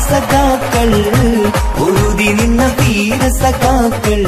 സഖാക്കൾ ഉറുതി നിന്ന വീര സഖാക്കൾ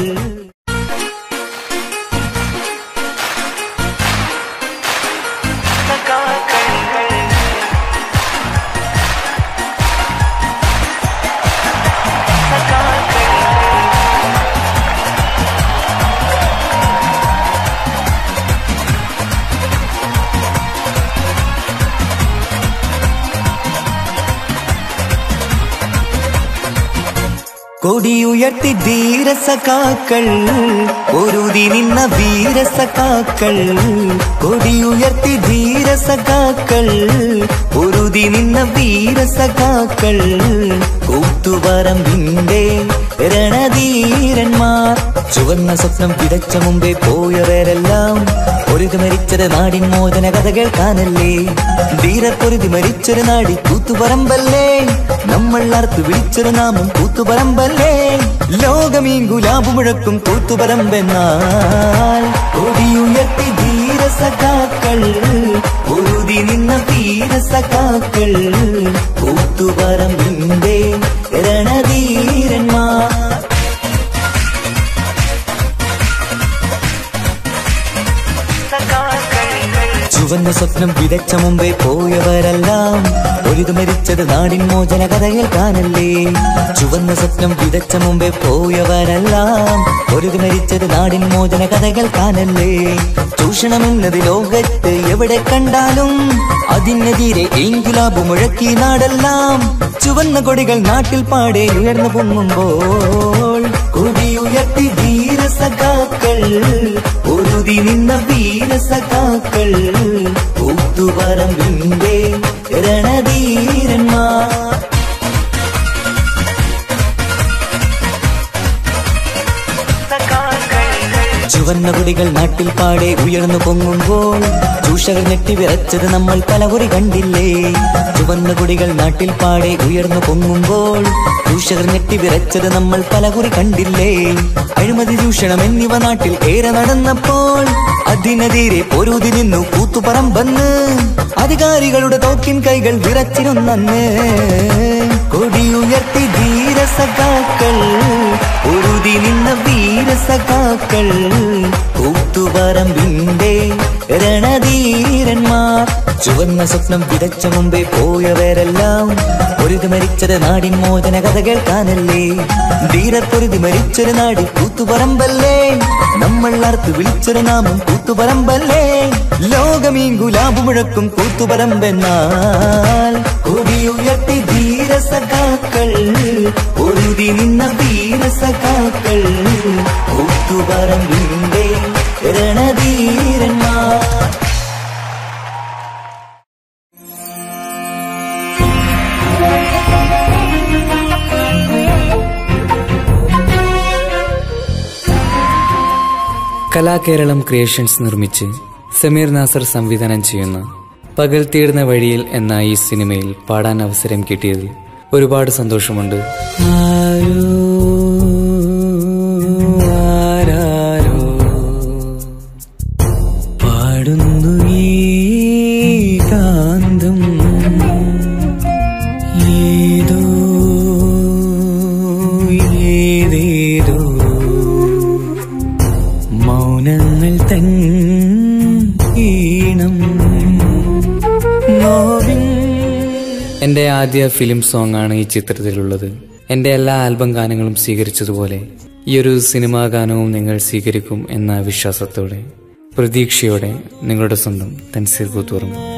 കൊടിയുയർത്തി ധീരസഖാക്കൾ ഒരുതി നിന്ന വീരസഖാക്കൾ കൊടിയുയർത്തി ധീരസഖാക്കൾ ഒരുതി നിന്ന വീരസഖാക്കൾ കൂത്തുപറമ്പിന്റെ രണധീരന്മാർ ചുവന്ന സ്വപ്നം വിതച്ച മുമ്പേ പോയവരെല്ലാം ഒരുതി മരിച്ചത് നാടിൻ മോചന കഥ കേൾക്കാനല്ലേ ധീരപ്പൊരുതി മരിച്ചൊരു നാടി കൂത്തുപറമ്പല്ലേ നമ്മൾ അർത്ത് വിളിച്ചൊരു നാമം കൂത്തുപറമ്പല്ലേ ലോകമീ ഗുലാബ് മുഴക്കും കൂത്തുപറമ്പെന്നാൽ കൊടിയുയർത്തി ധീരസഖാക്കൾ ഉറുതി നിന്ന വീരസഖാക്കൾ കൂത്തുപറമ്പിന്റെ രണധീരന്മാർ ചുവന്ന സ്വപ്നം വിതച്ച മുമ്പേ പോയവരെല്ലാം ഒരുത് മരിച്ചത് നാടിൻ മോചന കഥ കേൾക്കാനല്ലേ ചുവന്ന സ്വപ്നം വിതച്ച മുമ്പേ പോയവരെല്ലാം ഒരുത് മരിച്ചത് നാടിൻ മോചന കഥ കേൾക്കാനല്ലേ ചൂഷണമെന്നത് ലോകത്ത് എവിടെ കണ്ടാലും അതിനെതിരെ എങ്കിലാബ് മുഴക്കി നാടെല്ലാം ചുവന്ന കൊടികൾ നാട്ടിൽ പാടെ ഉയർന്നു പൊങ്ങുമ്പോൾ കൊടിയുയർത്തി ധീരസഖാക്കൾ ഉറുതി നിന്ന വീരസഖാക്കൾ കൂത്തുപറമ്പിന്റെ രണധീരന്മാർ ചുവന്ന കൊടികൾ നാട്ടിൽ പാടെ ഉയർന്നു പൊങ്ങുമ്പോൾ ചൂഷകർ ഞെട്ടി വിറച്ചത് നമ്മൾ പലകുറി കണ്ടില്ലേ ചുവന്ന കൊടികൾ നാട്ടിൽ പാടെ ഉയർന്നു പൊങ്ങുമ്പോൾ ചൂഷകർ ഞെട്ടി വിറച്ചത് നമ്മൾ പലകുറി കണ്ടില്ലേ അഴിമതി ചൂഷണം എന്നിവ നാട്ടിൽ ഏറെ നടന്നപ്പോൾ അതിനെതിരെ പൊരുതി നിന്നു കൂത്തുപറമ്പന്ന് അധികാരികളുടെ തോക്കിൻ കൈകൾ വിറച്ചിരുന്നന്ന് കൊടിയുയർത്തി ധീരസഖാക്കൾ ഉറുതി നിന്ന വീരസഖാക്കൾ കൂത്തുപറമ്പിന്റെ രണധീരന്മാർ ചുവന്ന സ്വപ്നം വിതച്ച മുമ്പേ പോയവരെല്ലാം പൊരുതി മരിച്ചത് നാടിൻ മോചന കഥ കേൾക്കാനല്ലേ ധീരപ്പൊരുതി മരിച്ചൊരു നാടി കൂത്തുപറമ്പല്ലേ നമ്മൾ അർത്ത് വിളിച്ചൊരു നാമം കൂത്തുപറമ്പല്ലേ ലോകമീ ഗുലാബ് മുഴക്കും കൂത്തുപറമ്പെന്നാൽ കൊടിയുയർത്തി ധീരസഖാക്കൾ ഒരുതി നിന്ന വീരസഖാക്കൾ കൂത്തുപറമ്പിന്റെ രണധീരന്മാർ കലാകേരളം ക്രിയേഷൻസ് നിർമ്മിച്ച് സമീർ നാസർ സംവിധാനം ചെയ്യുന്ന പകൽ തീർന്ന വഴിയിൽ എന്ന ഈ സിനിമയിൽ പാടാൻ അവസരം കിട്ടിയതിൽ ഒരുപാട് സന്തോഷമുണ്ട് ആരോ ആരാരോ പാടുന്നു ഈ കാന്തം ഏതോ ഏതേതോ മൗനങ്ങൾ തൻ ഈണം നോവിൻ എന്റെ ആദ്യ ഫിലിം സോങ് ആണ് ഈ ചിത്രത്തിലുള്ളത് എന്റെ എല്ലാ ആൽബം ഗാനങ്ങളും സ്വീകരിച്ചതുപോലെ ഈ ഒരു സിനിമാ ഗാനവും നിങ്ങൾ സ്വീകരിക്കും എന്ന വിശ്വാസത്തോടെ പ്രതീക്ഷയോടെ നിങ്ങളുടെ സ്വന്തം തൻസീർ കൂത്തുറങ്ങും